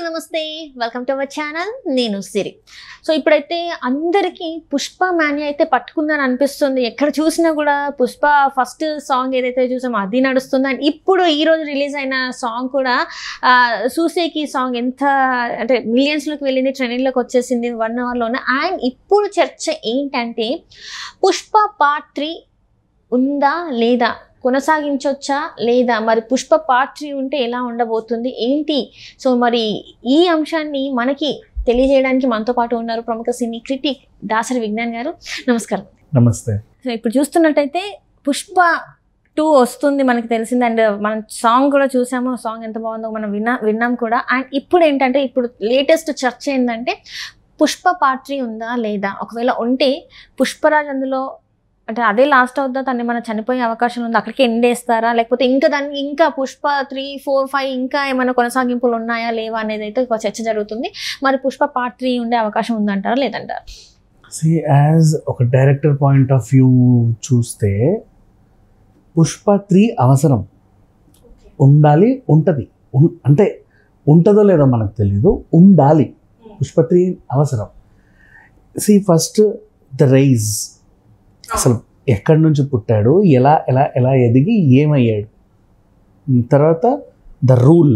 నమస్తే welcome to our channel నేను సిరి so ఇప్పుడైతే అందరికీ పుష్ప మాన్య అయితే పట్టుకుందని అనిపిస్తుంది ఎక్కడ చూసినా కూడా పుష్ప ఫస్ట్ సాంగ్ ఏదైతే చూసామో అది నడుస్తుంది అండ్ ఇప్పుడు ఈ రోజు రిలీజ్ అయిన సాంగ్ కూడా ఆ, సూసేకి సాంగ్ ఎంత అంటే మిలియన్స్లోకి వెళ్ళింది ట్రెండింగ్లోకి వచ్చేసింది వన్ అవర్లోనే అండ్ ఇప్పుడు చర్చ ఏంటంటే పుష్ప పార్ట్ త్రీ ఉందా లేదా కొనసాగించవచ్చా లేదా మరి పుష్ప పార్ట్ త్రీ ఉంటే ఎలా ఉండబోతుంది ఏంటి సో మరి ఈ అంశాన్ని మనకి తెలియజేయడానికి మనతో పాటు ఉన్నారు ప్రముఖ సినీ క్రిటిక్ దాసరి విజ్ఞాన్ గారు నమస్కారం నమస్తే సో ఇప్పుడు చూస్తున్నట్టయితే పుష్ప టూ వస్తుంది మనకి తెలిసింది అండ్ మనం సాంగ్ కూడా చూసాము సాంగ్ ఎంత బాగుందో మనం విన్నా విన్నాం కూడా అండ్ ఇప్పుడు ఏంటంటే ఇప్పుడు లేటెస్ట్ చర్చ ఏంటంటే పుష్ప పార్ట్ త్రీ ఉందా లేదా ఒకవేళ ఉంటే పుష్పరాజ్ అందులో అంటే అదే లాస్ట్ అవుతుందా తను ఏమైనా చనిపోయే అవకాశం ఉందా అక్కడికి ఎండ్ వేస్తారా లేకపోతే ఇంకా దానికి ఇంకా పుష్ప త్రీ ఫోర్ ఫైవ్ ఇంకా ఏమైనా కొనసాగింపులు ఉన్నాయా లేవా అనేది అయితే ఒక చర్చ జరుగుతుంది మరి పుష్ప పార్ట్ త్రీ ఉండే అవకాశం ఉందంటారా లేదంటారా సి యాజ్ ఒక డైరెక్టర్ పాయింట్ ఆఫ్ వ్యూ చూస్తే పుష్ప త్రీ అవసరం ఉండాలి ఉంటుంది ఉన్- అంటే ఉంటుందో లేదో మనకు తెలీదు ఉండాలి పుష్ప త్రీ అవసరం సి ఫస్ట్ ద రైజ్ అసలు ఎక్కడి నుంచి పుట్టాడు ఎలా ఎలా ఎలా ఎదిగి ఏమయ్యాడు తర్వాత ద రూల్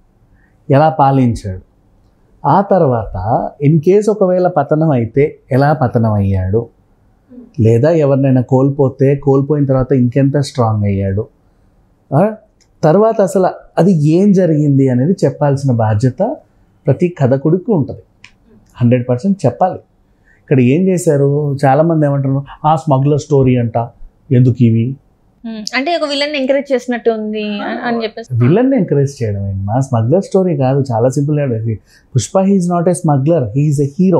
ఎలా పాలించాడు ఆ తర్వాత ఇన్ కేస్ ఒకవేళ పతనం అయితే ఎలా పతనం అయ్యాడు లేదా ఎవరినైనా కోల్పోతే కోల్పోయిన తర్వాత ఇంకెంత స్ట్రాంగ్ అయ్యాడు ఆ? తర్వాత అసలు అది ఏం జరిగింది అనేది చెప్పాల్సిన బాధ్యత ప్రతి కథకుడికి ఉంటుంది హండ్రెడ్ పర్సెంట్ చెప్పాలి ఇక్కడ ఏం చేశారు చాలామంది ఏమంటారు ఆ స్మగ్లర్ స్టోరీ అంట ఎందుకు ఇవి ఉమ్, అంటే ఒక విలన్ ఎంకరేజ్ చేసినట్టు ఉంది అని- అని చెప్పేసి విలన్ని ఎంకరేజ్ చేయడం ఏంటి మా స్మగ్లర్ స్టోరీ కాదు చాలా simple Pushpa he's not a smuggler he's a hero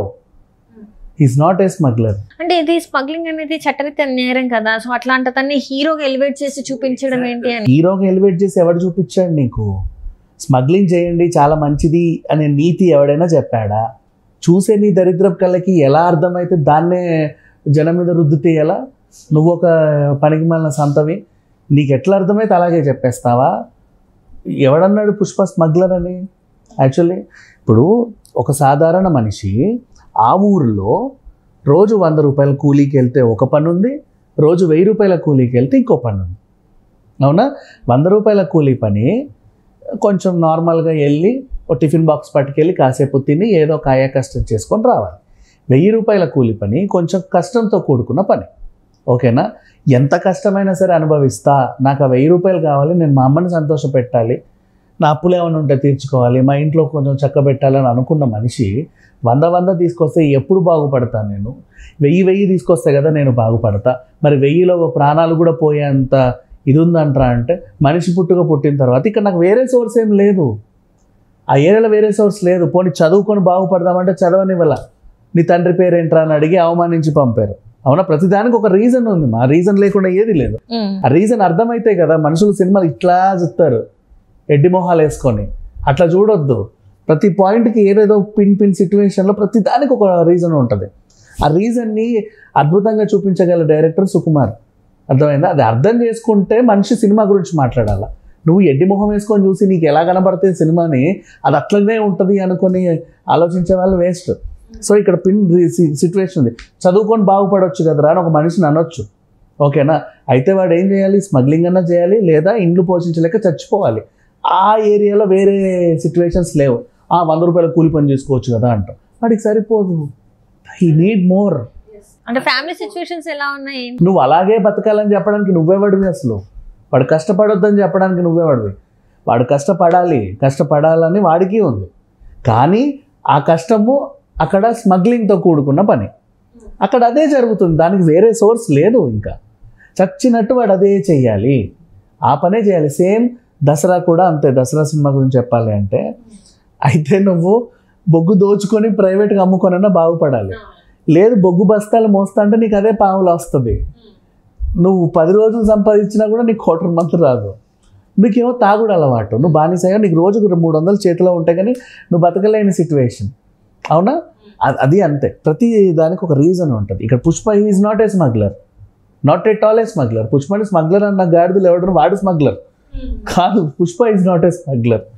he's not a smuggler అంటే ఇది స్మగ్లింగ్ అనేది చట్టరీత్యా నేరం కదా సో అట్లాంటి తన్ని హీరోగా ఎలివేట్ చేసి చూపించడం ఏంటి అని హీరోగా ఎలివేట్ చేసి ఎవడు చూపించాడు నీకు స్మగ్లింగ్ చేయండి చాలా మంచిది అనే నీతి ఎవడైనా చెప్పాడా చూసే నీ దరిద్రపు కళ్ళకి ఎలా అర్థమైతే దాన్నే జనం మీద రుద్దితే ఎలా నువ్వు ఒక పనికి మళ్ళీ సంతవి నీకు ఎట్లా అర్థమైతే అలాగే చెప్పేస్తావా ఎవడన్నాడు పుష్ప స్మగ్లర్ అని యాక్చువల్లీ ఇప్పుడు ఒక సాధారణ మనిషి ఆ ఊరిలో రోజు వంద రూపాయల కూలీకి వెళ్తే ఒక పని ఉంది రోజు వెయ్యి రూపాయల కూలీకి వెళ్తే ఇంకో పని ఉంది అవునా వంద రూపాయల కూలీ పని కొంచెం నార్మల్గా వెళ్ళి ఒక టిఫిన్ బాక్స్ పట్టుకెళ్ళి కాసేపు తిని ఏదో కాయ కష్టం చేసుకొని రావాలి వెయ్యి రూపాయల కూలి పని కొంచెం కష్టంతో కూడుకున్న పని ఓకేనా ఎంత కష్టమైనా సరే అనుభవిస్తా నాకు ఆ వెయ్యి రూపాయలు కావాలి నేను మా అమ్మని సంతోష పెట్టాలి నా అప్పులు ఏమైనా ఉంటే తీర్చుకోవాలి మా ఇంట్లో కొంచెం చక్క పెట్టాలని అనుకున్న మనిషి వంద వంద తీసుకొస్తే ఎప్పుడు బాగుపడతా నేను వెయ్యి వెయ్యి తీసుకొస్తే కదా నేను బాగుపడతా మరి వెయ్యిలో ప్రాణాలు కూడా పోయేంత ఇది ఉందంటారా అంటే మనిషి పుట్టుక పుట్టిన తర్వాత ఇక్కడ నాకు వేరే సోర్స్ ఏం లేదు ఆ ఏరియాలో వేరే సోర్స్ లేదు పోనీ చదువుకొని బాగుపడదామంటే చదవనివ్వాల నీ తండ్రి పేరు ఏంట్రా అని అడిగి అవమానించి పంపారు అవునా ప్రతిదానికి ఒక రీజన్ ఉంది మా రీజన్ లేకుండా ఏది లేదు ఉమ్, ఆ రీజన్ అర్థమైతే కదా మనుషులు సినిమాలు ఇట్లా చూస్తారు ఎడ్డి మొహాలు వేసుకొని అట్లా చూడొద్దు ప్రతి పాయింట్కి ఏదేదో పిన్ పిన్ సిచ్యువేషన్లో ప్రతి దానికి ఒక రీజన్ ఉంటుంది ఆ రీజన్ని అద్భుతంగా చూపించగల డైరెక్టర్ సుకుమార్ అర్థమైందా అది అర్థం చేసుకుంటే మనిషి సినిమా గురించి మాట్లాడాల నువ్వు ఎడ్డి మొహం వేసుకొని చూసి నీకు ఎలా కనబడుతుంది సినిమాని అది అట్లనే ఉంటుంది అనుకొని ఆలోచించే వాళ్ళు వేస్ట్ సో ఇక్కడ పిన్ సిచ్యువేషన్ ఉంది చదువుకొని బాగుపడవచ్చు కదరా అని ఒక మనిషిని అనొచ్చు ఓకేనా అయితే వాడు ఏం చేయాలి స్మగ్లింగ్ అన్నా చేయాలి లేదా ఇండ్లు పోషించలేక చచ్చిపోవాలి ఆ ఏరియాలో వేరే సిచ్యువేషన్స్ లేవు ఆ వంద రూపాయల కూలి పని చేసుకోవచ్చు కదా అంటాం వాడికి సరిపోదు హీ నీడ్ మోర్ అంటే ఫ్యామిలీ సిచ్యువేషన్స్ ఎలా ఉన్నాయి నువ్వు అలాగే బతకాలని చెప్పడానికి నువ్వేవాడివి అసలు వాడు కష్టపడొద్దని చెప్పడానికి నువ్వేవాడివి వాడు కష్టపడాలి కష్టపడాలని వాడికి ఉంది కానీ ఆ కష్టము అక్కడ స్మగ్లింగ్తో కూడుకున్న పని అక్కడ అదే జరుగుతుంది దానికి వేరే సోర్స్ లేదు ఇంకా చచ్చినట్టు వాడు అదే చెయ్యాలి ఆ పనే చేయాలి సేమ్ దసరా కూడా అంతే దసరా సినిమా గురించి చెప్పాలి అంటే అయితే నువ్వు బొగ్గు దోచుకొని ప్రైవేట్గా అమ్ముకొనన్నా బాగుపడాలి లేదు బొగ్గు బస్తాలు మోస్తా అంటే నీకు అదే పావులు వస్తుంది నువ్వు పది రోజులు సంపాదించినా కూడా నీకు కోటర్ మంత్ రాదు నీకేమో తాగుడు అలవాటు నువ్వు బానిసగా నీకు రోజుకు మూడు వందలు చేతిలో ఉంటాయి కానీ నువ్వు బతకలేని సిచ్యువేషన్ అవునా అ- అది అంతే ప్రతి దానికి ఒక రీజన్ ఉంటుంది ఇక్కడ Pushpa is not a smuggler not at all a smuggler పుష్పని స్మగ్లర్ అన్న గాడిదలు ఎవడను వాడు స్మగ్లర్ కాదు Pushpa is not a smuggler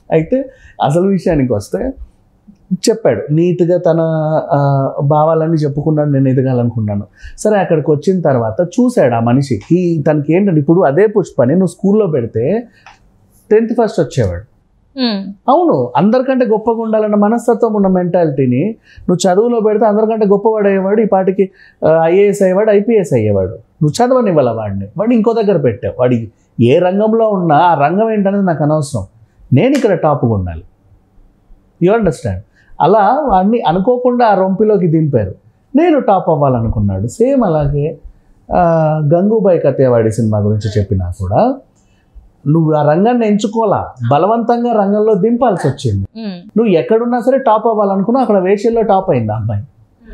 అయితే అసలు విషయానికి వస్తే చెప్పాడు నీట్గా తన ఆ, భావాలన్నీ చెప్పుకున్నాడు నేను ఎదగాలనుకున్నాను సరే అక్కడికి వచ్చిన తర్వాత చూశాడు ఆ మనిషి ఈ తనకి ఏంటంటే ఇప్పుడు అదే పుష్పని నువ్వు స్కూల్లో పెడితే టెన్త్ ఫస్ట్ వచ్చేవాడు ఉమ్, అవును అందరికంటే గొప్పగా ఉండాలన్న మనస్తత్వం ఉన్న మెంటాలిటీని నువ్వు చదువులో పెడితే అందరికంటే గొప్పవాడు అయ్యేవాడు ఈ పాటికి ఐఏఎస్ అయ్యేవాడు ఐపీఎస్ అయ్యేవాడు నువ్వు చదవనివ్వాల వాడిని వాడిని ఇంకో దగ్గర పెట్టావు వాడి ఏ రంగంలో ఉన్నా ఆ రంగం ఏంటనేది నాకు అనవసరం నేను ఇక్కడ టాప్గా ఉండాలి యు అండర్స్టాండ్ అలా వాడిని అనుకోకుండా ఆ రొంపిలోకి దింపారు నేను టాప్ అవ్వాలనుకున్నాడు సేమ్ అలాగే ఆ, గంగూబాయ్ కతేవాడి సినిమా గురించి చెప్పినా కూడా నువ్వు ఆ రంగాన్ని ఎంచుకోవాలా బలవంతంగా రంగంలో దింపాల్సి వచ్చింది ఉమ్, నువ్వు ఎక్కడున్నా సరే టాప్ అవ్వాలనుకున్నా అక్కడ వేషల్లో టాప్ అయింది ఆ అమ్మాయి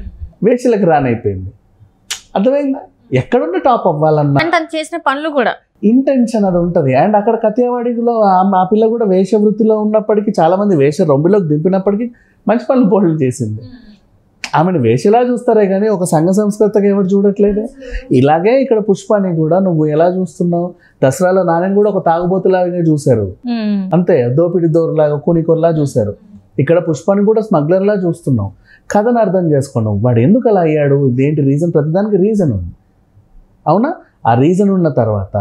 వేషలకు రానైపోయింది అర్థమైందా ఎక్కడున్నా టాప్ అవ్వాలన్న అంటే తను చేసిన పనులు కూడా ఇంటెన్షన్ అది ఉంటుంది అండ్ అక్కడ కతియావాడిలో ఆ- ఆ పిల్ల కూడా వేష వృత్తిలో ఉన్నప్పటికీ చాలా మంది వేష రొంబిలోకి దింపినప్పటికీ మంచి పనులు పోట్లు చేసింది ఆమెను వేషలా చూస్తారే కానీ ఒక సంఘ సంస్కృతగా ఎవరు చూడట్లేదే ఇలాగే ఇక్కడ పుష్పాని కూడా నువ్వు ఎలా చూస్తున్నావు దసరాలో నాన్నని కూడా ఒక తాగుబోతులాగానే చూశారు ఉమ్, అంతే దోపిడి దోరులాగా కూనికొరలా చూశారు ఇక్కడ పుష్పాన్ని కూడా స్మగ్లర్లా చూస్తున్నాం కథను అర్థం చేసుకున్నాం వాడు ఎందుకు అలా అయ్యాడు ఇదేంటి రీజన్ ప్రతిదానికి రీజన్ ఉంది అవునా ఆ రీజన్ ఉన్న తర్వాత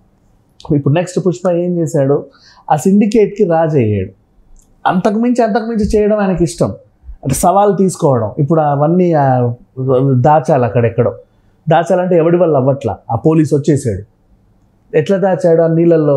ఇప్పుడు నెక్స్ట్ పుష్ప ఏం చేశాడు ఆ సిండికేట్కి రాజు అయ్యాడు అంతకుమించి అంతకుమించి చేయడం ఆయనకి ఇష్టం అంటే సవాల్ తీసుకోవడం ఇప్పుడు అవన్నీ ఆ, దాచాలి అక్కడెక్కడో దాచాలంటే ఎవడి వల్ల అవ్వట్లా ఆ పోలీస్ వచ్చేసాడు ఎట్లా దాచాడు ఆ నీళ్ళల్లో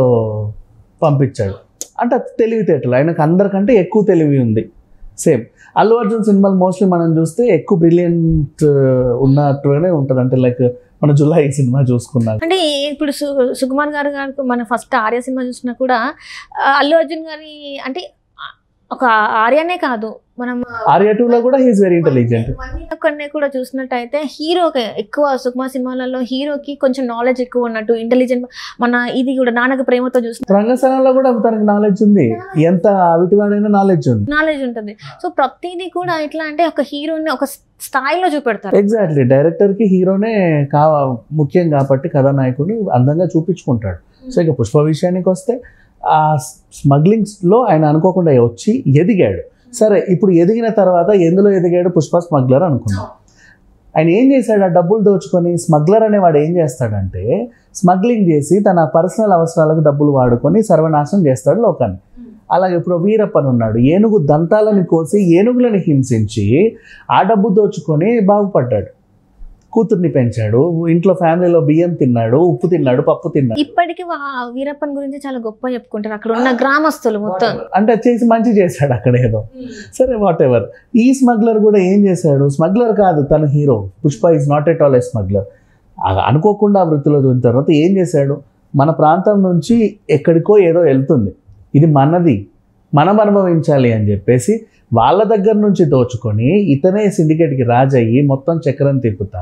పంపించాడు అంటే అది తెలివితేటలు ఆయనకు అందరికంటే ఎక్కువ తెలివి ఉంది సేమ్ అల్లు అర్జున్ సినిమాలు మోస్ట్లీ మనం చూస్తే ఎక్కువ బ్రిలియంట్ ఉన్నట్టుగానే ఉంటుంది అంటే లైక్ మన జులై సినిమా చూసుకున్నాక అంటే ఇప్పుడు సు సుకుమార్ గారు గారు మన ఫస్ట్ ఆర్య సినిమా చూసినా కూడా ఆ, అల్లు అర్జున్ గారి అంటే ఆ, ఒక ఆర్యనే కాదు మనం ఆర్య టూలో కూడా హీఈస్ వెరీ ఇంటెలిజెంట్ కొన్ని కూడా చూసినట్టయితే హీరోకి ఎక్కువ సుకుమార్ సినిమాలలో హీరోకి కొంచెం నాలెడ్జ్ ఎక్కువ ఉన్నట్టు ఇంటెలిజెంట్ మన ఇది కూడా నాన్నకు ప్రేమతో చూసిన రంగస్థలంలో కూడా తనకి నాలెడ్జ్ ఉంది ఎంత అవిటివాడైనా నాలెడ్జ్ ఉంది నాలెడ్జ్ ఉంటుంది సో ప్రతిదీ కూడా ఎట్లా అంటే ఒక హీరోని ఒక స్థాయిలో చూపెడతారు ఎగ్జాక్ట్లీ డైరెక్టర్కి హీరోనే కా ముఖ్యం కాబట్టి కథానాయకుడు అందంగా చూపించుకుంటాడు సో ఇక పుష్ప విషయానికి వస్తే ఆ స్మగ్లింగ్స్లో ఆయన అనుకోకుండా వచ్చి ఎదిగాడు సరే ఇప్పుడు ఎదిగిన తర్వాత ఎందులో ఎదిగాడు పుష్ప స్మగ్లర్ అనుకున్నాం ఆయన ఏం చేశాడు ఆ డబ్బులు దోచుకొని స్మగ్లర్ అనేవాడు ఏం చేస్తాడంటే స్మగ్లింగ్ చేసి తన పర్సనల్ అవసరాలకు డబ్బులు వాడుకొని సర్వనాశనం చేస్తాడు లోకాన్ని అలాగే ఇప్పుడు వీరప్పన్ ఉన్నాడు ఏనుగు దంతాలను కోసి ఏనుగులను హింసించి ఆ డబ్బు దోచుకొని బాగుపడ్డాడు కూతుర్ని పెంచాడు ఇంట్లో ఫ్యామిలీలో బియ్యం తిన్నాడు ఉప్పు తిన్నాడు పప్పు తిన్నాడు ఇప్పటికీ వా- వీరప్పన్ గురించి చాలా గొప్ప చెప్పుకుంటారు అక్కడ ఉన్న గ్రామస్తులు మొత్తం అంటే చేసి మంచి చేశాడు అక్కడ ఏదో సరే వాట్ ఎవర్ ఈ స్మగ్లర్ కూడా ఏం చేశాడు స్మగ్లర్ కాదు తన hero Pushpa is not at all a smuggler అనుకోకుండా ఆ వృత్తిలో చూసిన తర్వాత ఏం చేశాడు మన ప్రాంతం నుంచి ఎక్కడికో ఏదో వెళ్తుంది ఇది మనది మనం అనుభవించాలి అని చెప్పేసి వాళ్ళ దగ్గర నుంచి దోచుకొని ఇతనే సిండికేట్కి రాజయ్యి మొత్తం చక్రం తిప్పుతా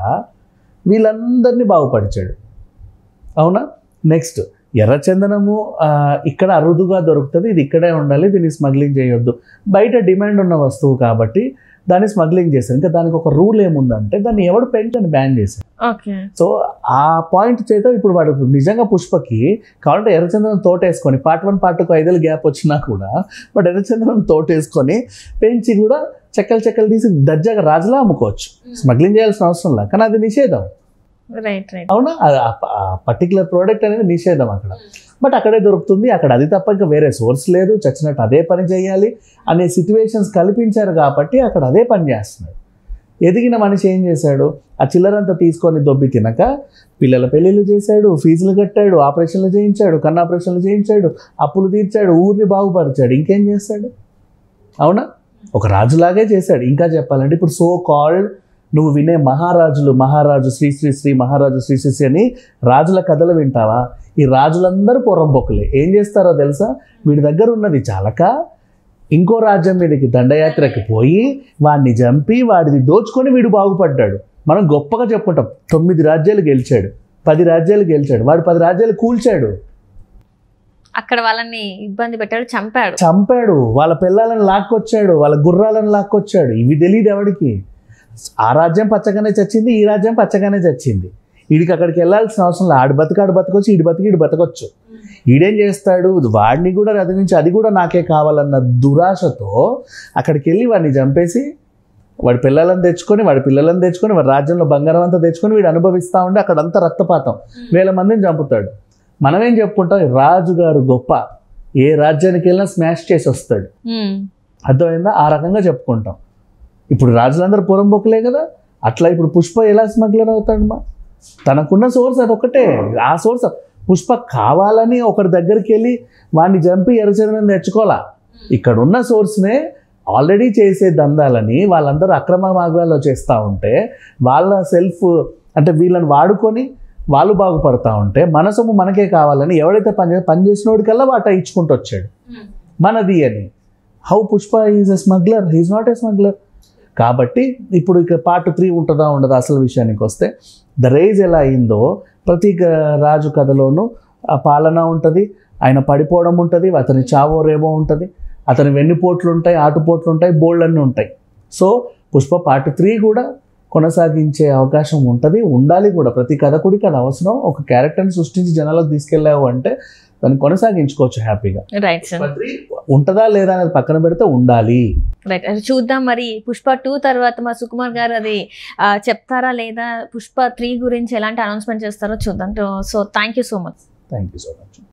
వీళ్ళందరినీ బాగుపరిచాడు అవునా నెక్స్ట్ ఎర్రచందనము ఆ, ఇక్కడ అరుదుగా దొరుకుతుంది ఇది ఇక్కడే ఉండాలి దీన్ని స్మగ్లింగ్ చేయొద్దు బయట డిమాండ్ ఉన్న వస్తువు కాబట్టి దాన్ని స్మగ్లింగ్ చేశారు ఇంకా దానికి ఒక రూల్ ఏముందంటే దాన్ని ఎవడు పెంచని బ్యాన్ చేశారు ఓకే సో ఆ పాయింట్ చేత ఇప్పుడు వాడు నిజంగా పుష్పకి కావాలంటే ఎర్రచందనం తోటేసుకొని పార్ట్ వన్ పార్ట్ టూ ఐదేళ్ళు గ్యాప్ వచ్చినా కూడా వాడు ఎర్రచందనం తోటేసుకొని పెంచి కూడా చెక్కలు చెక్కలు తీసి దర్జాగా రాజులా అమ్ముకోవచ్చు స్మగ్లింగ్ చేయాల్సిన అవసరం లేదు కానీ అది నిషేధం రైట్ రైట్ అవునా ఆ పర్టికులర్ ప్రోడక్ట్ అనేది నిషేధం అక్కడ బట్ అక్కడే దొరుకుతుంది అక్కడ అది తప్ప ఇంకా వేరే సోర్స్ లేదు చచ్చినట్టు అదే పని చేయాలి అనే సిచ్యువేషన్స్ కల్పించారు కాబట్టి అక్కడ అదే పని చేస్తున్నాడు ఎదిగిన మనిషి ఏం చేశాడు ఆ చిల్లరంతా తీసుకొని దొబ్బి తినక పిల్లల పెళ్ళిళ్ళు చేశాడు ఫీజులు కట్టాడు ఆపరేషన్లు చేయించాడు కన్ను ఆపరేషన్లు చేయించాడు అప్పులు తీర్చాడు ఊరిని బాగుపరిచాడు ఇంకేం చేస్తాడు అవునా ఒక రాజులాగే చేశాడు ఇంకా చెప్పాలంటే ఇప్పుడు సో కాల్డ్ నువ్వు వినే మహారాజులు మహారాజు శ్రీ శ్రీ శ్రీ మహారాజు శ్రీ శ్రీ శ్రీ అని రాజుల కథలు వింటావా ఈ రాజులందరూ పొరంబొక్కులే ఏం చేస్తారో తెలుసా వీడి దగ్గర ఉన్నది చాలక ఇంకో రాజ్యం మీదకి దండయాత్రకి పోయి వాడిని చంపి వాడిని దోచుకొని వీడు బాగుపడ్డాడు మనం గొప్పగా చెప్పుకుంటాం తొమ్మిది రాజ్యాలు గెలిచాడు పది రాజ్యాలు గెలిచాడు వాడు పది రాజ్యాలు కూల్చాడు అక్కడ వాళ్ళని ఇబ్బంది పెట్టాడు చంపాడు చంపాడు వాళ్ళ పిల్లలను లాక్కొచ్చాడు వాళ్ళ గుర్రాలను లాక్కొచ్చాడు ఇవి తెలియదు ఎవడికి ఆ రాజ్యం పచ్చగానే చచ్చింది ఈ రాజ్యం పచ్చగానే చచ్చింది వీడికి అక్కడికి వెళ్ళాల్సిన అవసరం లేదు ఆడు బతుకు ఆడు బతకొచ్చు ఈడు బతికి ఈడు బతకొచ్చు ఈడేం చేస్తాడు వాడిని కూడా అది నుంచి అది కూడా నాకే కావాలన్న దురాశతో అక్కడికి వెళ్ళి వాడిని చంపేసి వాడి పిల్లలను తెచ్చుకొని వాడి పిల్లలను తెచ్చుకొని వాడి రాజ్యంలో బంగారం అంతా తెచ్చుకొని వీడు అనుభవిస్తూ ఉండి అక్కడంతా రక్తపాతం వేల మందిని చంపుతాడు మనమేం చెప్పుకుంటాం రాజుగారు గొప్ప ఏ రాజ్యానికి వెళ్ళినా స్మాష్ చేసి వస్తాడు ఉమ్, అర్థమైందా ఆ రకంగా చెప్పుకుంటాం ఇప్పుడు రాజులందరూ పురంబొక్కులే కదా అట్లా ఇప్పుడు పుష్ప ఎలా స్మగ్లర్ అవుతాడు మా తనకున్న సోర్స్ అది ఒకటే ఆ సోర్స్ పుష్ప కావాలని ఒకరి దగ్గరికి వెళ్ళి వాడిని చంపి ఎర్రచందనం తెచ్చుకోవాలా ఇక్కడ ఉన్న సోర్స్నే ఆల్రెడీ చేసే దందాలని వాళ్ళందరూ అక్రమ మార్గాల్లో చేస్తూ ఉంటే వాళ్ళ సెల్ఫ్ అంటే వీళ్ళని వాడుకొని వాళ్ళు బాగుపడతా ఉంటే మన సొమ్ము మనకే కావాలని ఎవడైతే పని పని చేసినోడికల్లా వాట ఇచ్చుకుంటూ వచ్చాడు మనది అని how Pushpa is a smuggler he's not a smuggler కాబట్టి ఇప్పుడు ఇక పార్ట్ త్రీ ఉంటుందా ఉండదా అసలు విషయానికి వస్తే ద రేజ్ ఎలా అయిందో ప్రతి గ- రాజు కథలోనూ ఆ పాలన ఉంటుంది ఆయన పడిపోవడం ఉంటుంది అతని చావో రేమో ఉంటుంది అతని వెన్నుపోట్లు ఉంటాయి ఆటుపోట్లు ఉంటాయి బోల్డ్ అన్నీ ఉంటాయి సో పుష్ప పార్ట్ త్రీ కూడా కొనసాగించే అవకాశం ఉంటుంది ఉండాలి కూడా ప్రతి కథకుడికి అది అవసరం ఒక క్యారెక్టర్ని సృష్టించి జనాలకు తీసుకెళ్ళావు అంటే దాన్ని కొనసాగించుకోవచ్చు హ్యాపీగా రైట్ సార్ పుష్ప త్రీ ఉంటుందా లేదా అనేది పక్కన పెడితే ఉండాలి రైట్ అది చూద్దాం మరి పుష్ప టూ తర్వాత మా సుకుమార్ గారు అది ఆ, చెప్తారా లేదా పుష్ప త్రీ గురించి ఎలాంటి అనౌన్స్మెంట్ చేస్తారో చూద్దాం so thank you so much thank you so much